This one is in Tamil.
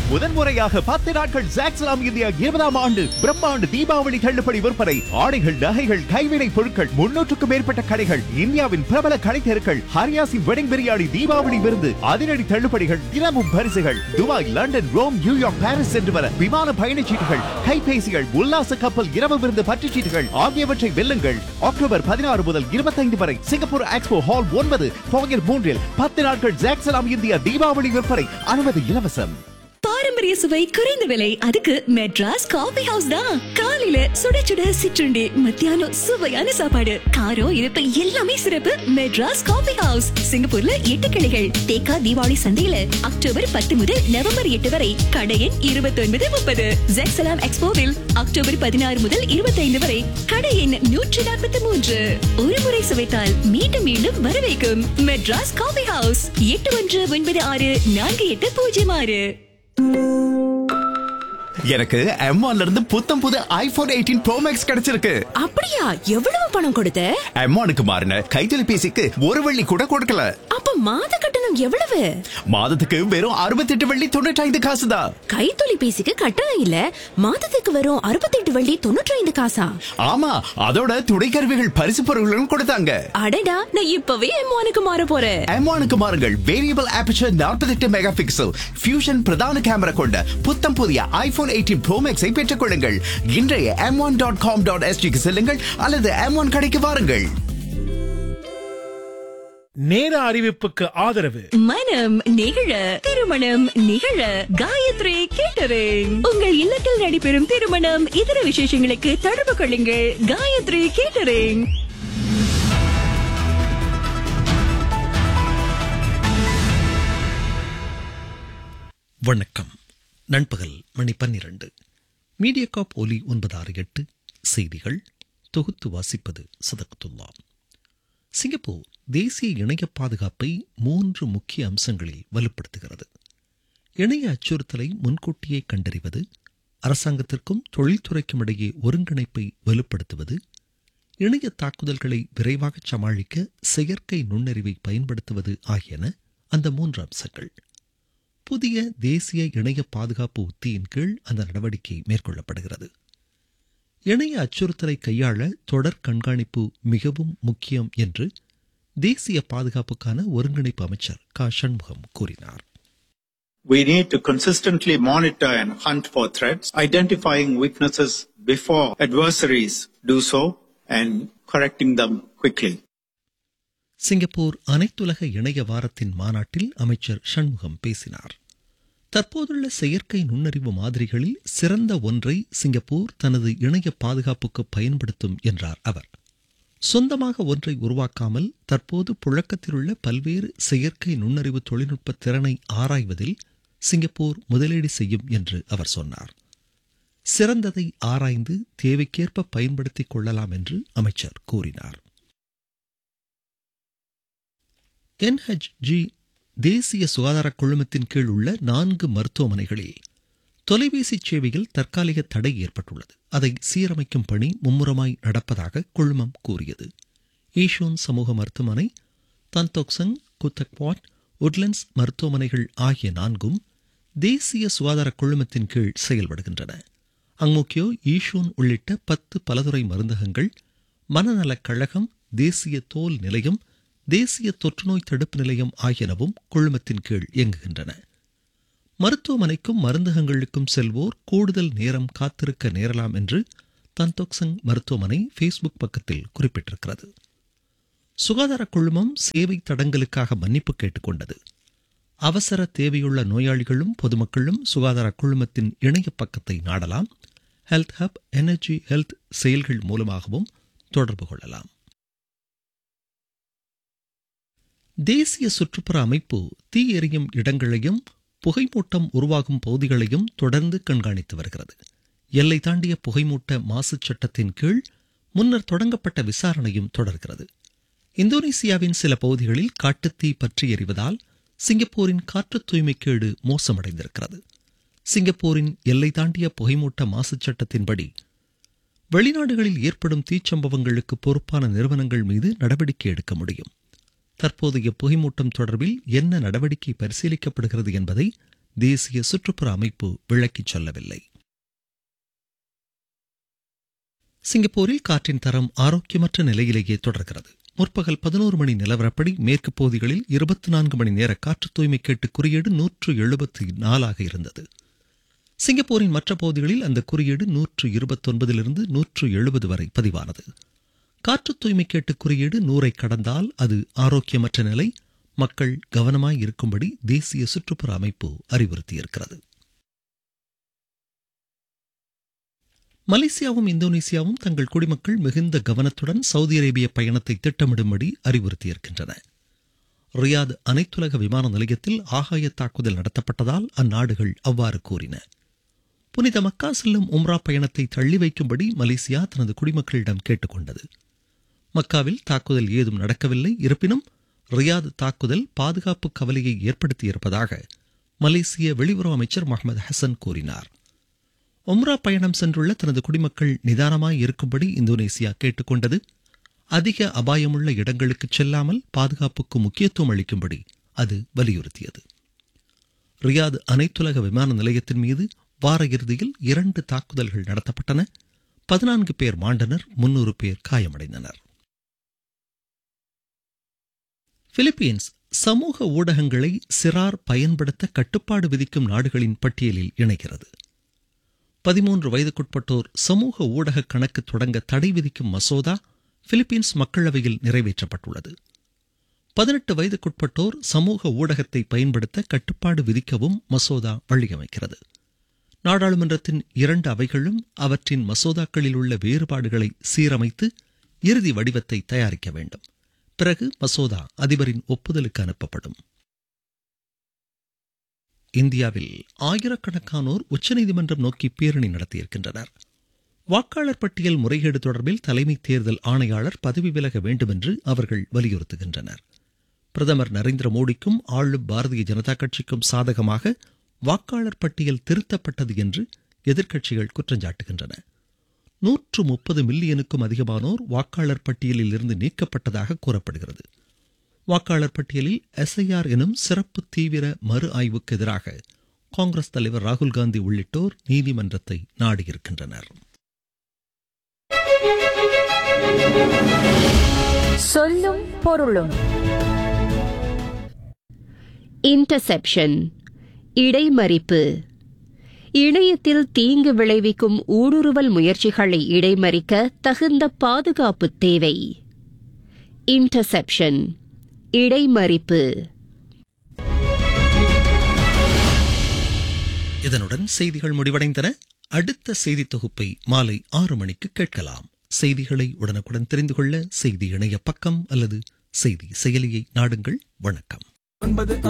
முதன்முறையாக பத்து நாட்கள் ஜாக்ஸ்லாம் இந்தியா இருபதாம் ஆண்டு பிரம்மாண்டு தீபாவளி தள்ளுபடி விற்பனை ஆடைகள் நகைகள் கைவினை பொருட்கள் முன்னூற்றுக்கும் மேற்பட்ட கடைகள் இந்தியாவின் பிரபல கடை தெருக்கள் ஹரியாசி வெடிங் பிரியாணி தீபாவளி விருந்து அதிரடி தள்ளுபடிகள் தினமும் பரிசுகள் Dubai London Rome New York Paris சென்று வர விமான பயணச்சீட்டுகள் கைபேசிகள் உல்லாச கப்பல் இரவு விருந்து பற்றுச்சீட்டுகள் ஆகியவற்றை வெல்லுங்கள் அக்டோபர் பதினாறு முதல் இருபத்தைந்து வரை சிங்கப்பூர் எக்ஸ்போ ஹால் ஒன்பது போயர் மூன்றில் பத்து நாட்கள் ஜாக்ஸ்லாம் இந்தியா தீபாவளி விற்பனை அனுமதி இலவசம் பாரம்பரிய சுவை குறைந்த விலை அதுக்கு மெட்ராஸ் காபி ஹவுஸ் தான் காலையில சுட சுட சிற்றுண்டி மத்தியானம் சுவையான சாப்பாடு காரம் இனிப்பு எல்லாமே சிறப்பு மெட்ராஸ் காபி ஹவுஸ் சிங்கப்பூர்ல எட்டு கிளைகள் தேக்கா தீபாவளி சந்தையில அக்டோபர் பத்து முதல் நவம்பர் எட்டு வரை கடை எண் இருபத்தி ஒன்பது முப்பது ஜெக்சலாம் எக்ஸ்போவில் அக்டோபர் பதினாறு முதல் இருபத்தி ஐந்து வரை கடை எண் நூற்றி நாற்பத்தி மூன்று ஒரு முறை சுவைத்தால் மீண்டும் மீண்டும் வரவேற்கும் மெட்ராஸ் காபி ஹவுஸ் எட்டு ஒன்று ஒன்பது ஆறு நான்கு எட்டு பூஜ்ஜியம் ஆறு எனக்கு M1 ல இருந்து புத்தம் புது ஐபோன் எயிட்டீன் ப்ரோ மேக்ஸ் கிடைச்சிருக்கு அப்படியா எவ்வளவு பணம் கொடுத்த M1க்கு மாறின கைத்தொலைபேசிக்கு ஒரு வெள்ளி கூட கொடுக்கல அப்ப மாத கட்டணம் எவ்வளவு மாதத்துக்கு வெறும் அறுபத்தெட்டு வெள்ளி தொண்ணூற்றி ஐந்து காசு தான் கைத்தொலைபேசிக்கு கட்டணம் இல்ல மாதத்துக்கு வரும் அறுபத்தெட்டு வள்ளி தொண்ணூற்றி ஐந்து காசா ஆமா அதோட துணை கருவிகள் பரிசு பொருட்களும் கொடுத்தாங்க அடடா நான் இப்பவே எம்மானுக்கு மாற போறேன் M1க்கு மாறுங்கள் variable aperture 48 megapixel fusion பிரதான கேமரா கொண்ட புத்தம் புதிய ஐபோன் எயிட்டீன் ப்ரோ மேக்ஸை பெற்றுக் கொள்ளுங்கள் இன்றைய M one dot com dot எஸ்டிக்கு செல்லுங்கள் அல்லது எம் ஒன் கடைக்கு வாருங்கள் நேர அறிவிப்புக்கு ஆதரவு மனம் நிகழ திருமணம் நிகழ காயத்ரி கேட்டரிங் உங்கள் இல்லத்தில் நடைபெறும் திருமணம் இதர விசேஷங்களுக்கு தொடர்பு கொள்ளுங்கள் காயத்ரி கேட்டரிங் வணக்கம் நண்பகல் மணி பன்னிரண்டு மீடியாகாப் ஒலி ஒன்பது ஆறு எட்டு செய்திகள் தொகுத்து வாசிப்பது சதகத்துல்லா சிங்கப்பூர் தேசிய இணைய பாதுகாப்பை மூன்று முக்கிய அம்சங்களில் வலுப்படுத்துகிறது இணைய அச்சுறுத்தலை முன்கூட்டியே கண்டறிவது அரசாங்கத்திற்கும் தொழில்துறைக்கும் இடையே ஒருங்கிணைப்பை வலுப்படுத்துவது இணைய தாக்குதல்களை விரைவாக சமாளிக்க செயற்கை நுண்ணறிவை பயன்படுத்துவது ஆகியன அந்த மூன்று அம்சங்கள் புதிய தேசிய இணைய பாதுகாப்பு உத்தியின் கீழ் அந்த நடவடிக்கை மேற்கொள்ளப்படுகிறது இணைய அச்சுறுத்தலை கையாள தொடர் கண்காணிப்பு மிகவும் முக்கியம் என்று தேசிய பாதுகாப்புக்கான ஒருங்கிணைப்பு அமைச்சர் க சண்முகம் கூறினார் We need to consistently monitor and hunt for threats, identifying weaknesses before adversaries do so and correcting them quickly. Singapore அனைத்துலக இணைய வாரத்தின் மாநாட்டில் அமைச்சர் சண்முகம் பேசினார் தற்போதுள்ள செயற்கை நுண்ணறிவு மாதிரிகளில் சிறந்த ஒன்றை சிங்கப்பூர் தனது இணைய பாதுகாப்புக்கு பயன்படுத்தும் என்றார் அவர் சொந்தமாக ஒன்றை உருவாக்காமல் தற்போது புழக்கத்திலுள்ள பல்வேறு செயற்கை நுண்ணறிவு தொழில்நுட்ப திறனை ஆராய்வதில் சிங்கப்பூர் முதலீடு செய்யும் என்று அவர் சொன்னார் சிறந்ததை ஆராய்ந்து தேவைக்கேற்ப பயன்படுத்திக் கொள்ளலாம் என்று அமைச்சர் கூறினார் என்ஹெச்ஜி தேசிய சுகாதார குழுமத்தின் கீழ் உள்ள நான்கு மருத்துவமனைகளில் தொலைபேசி சேவையில் தற்காலிக தடை ஏற்பட்டுள்ளது அதை சீரமைக்கும் பணி மும்முரமாய் நடப்பதாக குழுமம் கூறியது ஈஷோன் சமூக மருத்துவமனை தந்தோக்சங் குத்தக்வாட் உட்லண்ட்ஸ் மருத்துவமனைகள் ஆகிய நான்கும் தேசிய சுகாதார குழுமத்தின் கீழ் செயல்படுகின்றன அங்முக்கியோ ஈஷூன் உள்ளிட்ட பத்து பலதுறை மருந்தகங்கள் மனநலக் கழகம் தேசிய தோல் நிலையம் தேசிய தொற்றுநோய் தடுப்பு நிலையம் ஆகியனவும் குழுமத்தின் கீழ் இயங்குகின்றன மருத்துவமனைக்கும் மருந்தகங்களுக்கும் செல்வோர் கூடுதல் நேரம் காத்திருக்க நேரலாம் என்று தந்தோக்சங் மருத்துவமனை ஃபேஸ்புக் பக்கத்தில் குறிப்பிட்டிருக்கிறது சுகாதார குழுமம் சேவை தடங்களுக்காக மன்னிப்பு கேட்டுக்கொண்டது அவசர தேவையுள்ள நோயாளிகளும் பொதுமக்களும் சுகாதார குழுமத்தின் இணைய பக்கத்தை நாடலாம் ஹெல்த் ஹப் எனர்ஜி ஹெல்த் செயல்கள் மூலமாகவும் தொடர்பு கொள்ளலாம் தேசிய சுற்றுப்புற அமைப்பு தீ எரியும் இடங்களையும் புகைமூட்டம் உருவாகும் பகுதிகளையும் தொடர்ந்து கண்காணித்து வருகிறது எல்லை தாண்டிய புகைமூட்ட மாசு சட்டத்தின் கீழ் முன்னர் தொடங்கப்பட்ட விசாரணையும் தொடர்கிறது இந்தோனேசியாவின் சில பகுதிகளில் காட்டுத்தீ பற்றி எறிவதால் சிங்கப்பூரின் காற்று தூய்மைக்கேடு மோசமடைந்திருக்கிறது சிங்கப்பூரின் எல்லை தாண்டிய புகைமூட்ட மாசு சட்டத்தின்படி வெளிநாடுகளில் ஏற்படும் தீச்சம்பவங்களுக்கு பொறுப்பான நிறுவனங்கள் மீது நடவடிக்கை எடுக்க முடியும் தற்போதைய புகைமூட்டம் தொடர்பில் என்ன நடவடிக்கை பரிசீலிக்கப்படுகிறது என்பதை தேசிய சுற்றுப்புற அமைப்பு விளக்கிச் சொல்லவில்லை சிங்கப்பூரில் காற்றின் தரம் ஆரோக்கியமற்ற நிலையிலேயே தொடர்கிறது முற்பகல் பதினோரு மணி நிலவரப்படி மேற்கு பகுதிகளில் இருபத்தி நான்கு மணி நேர காற்று தூய்மை கேட்டு குறியீடு நூற்று எழுபத்தி நாலாக இருந்தது சிங்கப்பூரின் மற்ற பகுதிகளில் அந்த குறியீடு நூற்று இருபத்தொன்பதிலிருந்து நூற்று எழுபது வரை பதிவானது காற்று தூய்மை கேட்டு குறியீடு நூறை கடந்தால் அது ஆரோக்கியமற்ற நிலை மக்கள் கவனமாய் இருக்கும்படி தேசிய சுற்றுப்புற அமைப்பு அறிவுறுத்தியிருக்கிறது மலேசியாவும் இந்தோனேசியாவும் தங்கள் குடிமக்கள் மிகுந்த கவனத்துடன் சவுதி அரேபிய பயணத்தை திட்டமிடும்படி அறிவுறுத்தியிருக்கின்றன ரியாத் அனைத்துலக விமான நிலையத்தில் ஆகாய தாக்குதல் நடத்தப்பட்டதால் அந்நாடுகள் அவ்வாறு கூறின புனித மக்கா செல்லும் உம்ரா பயணத்தை தள்ளி வைக்கும்படி மலேசியா தனது குடிமக்களிடம் கேட்டுக்கொண்டது மக்காவில் தாக்குதல் ஏதும் நடக்கவில்லை இருப்பினும் ரியாத் தாக்குதல் பாதுகாப்பு கவலையை ஏற்படுத்தியிருப்பதாக மலேசிய வெளியுறவு அமைச்சர் முகமது ஹசன் கூறினார் ஒம்ரா பயணம் சென்றுள்ள தனது குடிமக்கள் நிதானமாய் இருக்கும்படி இந்தோனேசியா கேட்டுக்கொண்டது அதிக அபாயமுள்ள இடங்களுக்கு செல்லாமல் பாதுகாப்புக்கு முக்கியத்துவம் அளிக்கும்படி அது வலியுறுத்தியது ரியாத் அனைத்துலக விமான நிலையத்தின் மீது வார இறுதியில் இரண்டு தாக்குதல்கள் நடத்தப்பட்டன பதினான்கு பேர் மாண்டனர் முன்னூறு பேர் காயமடைந்தனர் பிலிப்பீன்ஸ் சமூக ஊடகங்களை சிறார் பயன்படுத்த கட்டுப்பாடு விதிக்கும் நாடுகளின் பட்டியலில் இணைகிறது பதிமூன்று வயதுக்குட்பட்டோர் சமூக ஊடக கணக்கு தொடங்க தடை விதிக்கும் மசோதா பிலிப்பீன்ஸ் மக்களவையில் நிறைவேற்றப்பட்டுள்ளது பதினெட்டு வயதுக்குட்பட்டோர் சமூக ஊடகத்தை பயன்படுத்த கட்டுப்பாடு விதிக்கவும் மசோதா வழியமைக்கிறது நாடாளுமன்றத்தின் இரண்டு அவைகளும் அவற்றின் மசோதாக்களில் உள்ள வேறுபாடுகளை சீரமைத்து இறுதி வடிவத்தை தயாரிக்க வேண்டும் பிறகு மசோதா அதிபரின் ஒப்புதலுக்கு அனுப்பப்படும் இந்தியாவில் ஆயிரக்கணக்கானோர் உச்சநீதிமன்றம் நோக்கி பேரணி நடத்தியிருக்கின்றனர் வாக்காளர் பட்டியல் முறைகேடு தொடர்பில் தலைமை தேர்தல் ஆணையாளர் பதவி விலக வேண்டும் என்று அவர்கள் வலியுறுத்துகின்றனர் பிரதமர் நரேந்திர மோடிக்கும் ஆளும் பாரதிய ஜனதா கட்சிக்கும் சாதகமாக வாக்காளர் பட்டியல் திருத்தப்பட்டது என்று எதிர்க்கட்சிகள் குற்றஞ்சாட்டுகின்றன நூற்று முப்பது மில்லியனுக்கும் அதிகமானோர் வாக்காளர் பட்டியலில் இருந்து நீக்கப்பட்டதாக கூறப்படுகிறது வாக்காளர் பட்டியலில் எஸ்ஐஆர் எனும் சிறப்பு தீவிர மறு ஆய்வுக்கு எதிராக காங்கிரஸ் தலைவர் ராகுல் காந்தி உள்ளிட்டோர் நீதிமன்றத்தை நாடியிருக்கின்றனர் சொல்லும் பொருளும் இன்டர்செப்ஷன் இடைமறிப்பு இணையத்தில் தீங்கு விளைவிக்கும் ஊடுருவல் முயற்சிகளை இடைமறிக்க தகுந்த பாதுகாப்பு தேவை இன்டர்செப்ஷன் இடைமறிப்பு இதனுடன் செய்திகள் முடிவடைந்தன அடுத்த செய்தி தொகுப்பை மாலை ஆறு மணிக்கு கேட்கலாம் செய்திகளை உடனுக்குடன் தெரிந்து கொள்ள செய்தி இணைய பக்கம் அல்லது செய்தி செயலியை நாடுங்கள் வணக்கம்